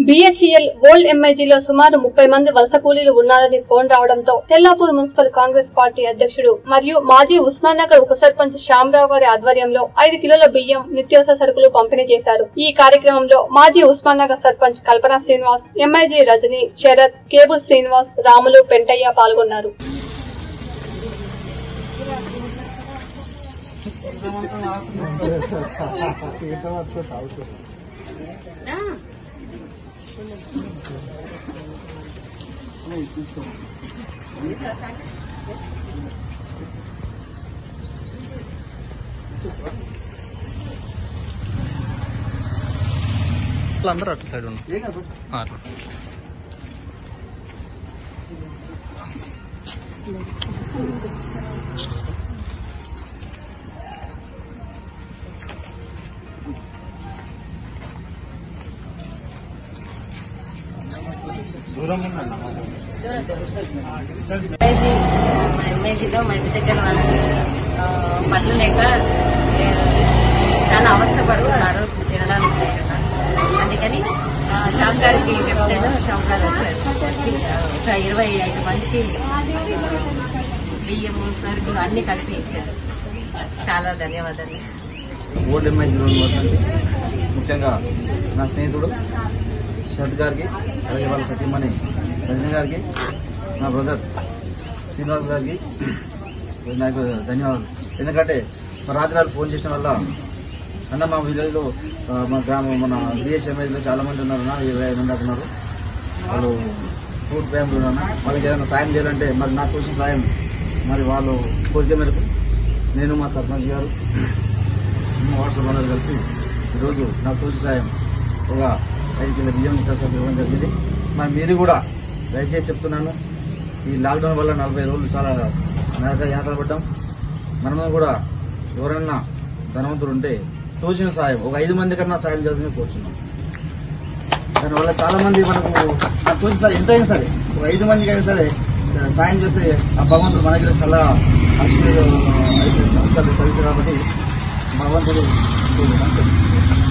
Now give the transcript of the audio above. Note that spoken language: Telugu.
బీహెచ్ఈఎల్ ఓల్డ్ ఎంఐజీలో సుమారు ముప్పై మంది వలస కూలీలు ఉన్నారని ఫోన్ రావడంతో తెల్లాపూర్ మున్సిపల్ కాంగ్రెస్ పార్టీ అధ్యక్షుడు మరియు మాజీ ఉస్మాన్నగర్ ఉప సర్పంచ్ శ్యామరావు గారి ఆధ్వర్యంలో ఐదు కిలోల బియ్యం నిత్యావసర సరుకులు పంపిణీ చేశారు ఈ కార్యక్రమంలో మాజీ ఉస్మాన్నగర్ సర్పంచ్ కల్పన శ్రీనివాస్ ఎంఐజీ రజని శరత్ కేబుల్ శ్రీనివాస్ రాములు పెంటయ్య పాల్గొన్నారు అందరూ అటు సైడ్ ఉన్నారు ఆ, అట్లా ఎంఐజీ మా ఎంఐజీలో మా ఇంటి దగ్గర వాళ్ళకి ఆ, పనులు లేక ఏ, చాలా అవస్థపడు ఆ రోజు తినడానికి లేక అందుకని ఆ, శ్యామ్ గారికి చెప్తేను శ్యామ్ గారు వచ్చారు వచ్చి ఆ, ఒక ఇరవై ఐదు మందికి బియ్యము సరుకులు అన్ని కలిపి ఇచ్చారు చాలా ధన్యవాదాలు ఓల్డ్ ఎంఐ జీవన్ వర్ధంతి ముఖ్యంగా నా స్నేహితుడు శరత్ గారికి అలాగే వాళ్ళ సతీమణి రజని గారికి నా బ్రదర్ శ్రీనివాస్ గారికి నాకు ధన్యవాదాలు ఎందుకంటే మా రాత్రి వాళ్ళు ఫోన్ చేసిన వల్ల అన్న మా విలేజ్లో ఆ, మా గ్రామం మన బిఎస్ ఎంఐలో చాలా మంది ఉన్నారు అన్న ఇరవై ఐదు మంది దాకా ఉన్నారు వాళ్ళు ఫుడ్ ఫ్యామిలీ ఉన్నా వాళ్ళకి ఏదైనా సాయం చేయాలంటే మరి నాకు తోచిన సాయం మరి వాళ్ళు కోరిక మేరకు నేను మా సర్పంచ్ గారు మా వాట్సాప్ అందరూ కలిసి ఈరోజు నాకు తోచి సాయం ఒక ఐదు కిలో బియ్యం ఇచ్చేసారి ఇవ్వడం జరిగింది మరి మీరు కూడా దయచేసి చెప్తున్నాను ఈ లాక్డౌన్ వల్ల నలభై రోజులు చాలా నరక యాత్ర పడ్డాం మనము కూడా ఎవరన్నా ధనవంతుడు ఉంటే తోచిన సాయం ఒక ఐదు మంది కన్నా సాయం చేయాలని కోరుచున్నాం దానివల్ల చాలా మంది మనకు నాకు తోచిన సాయం ఎంతైనా సరే ఒక ఐదు మందికి అయినా సరే ఆ, సాయం చేస్తే ఆ భగవంతుడు మనకి చాలా ఆశీర్వాదాలు తెలుసు కాబట్టి భగవంతుడు అంతే.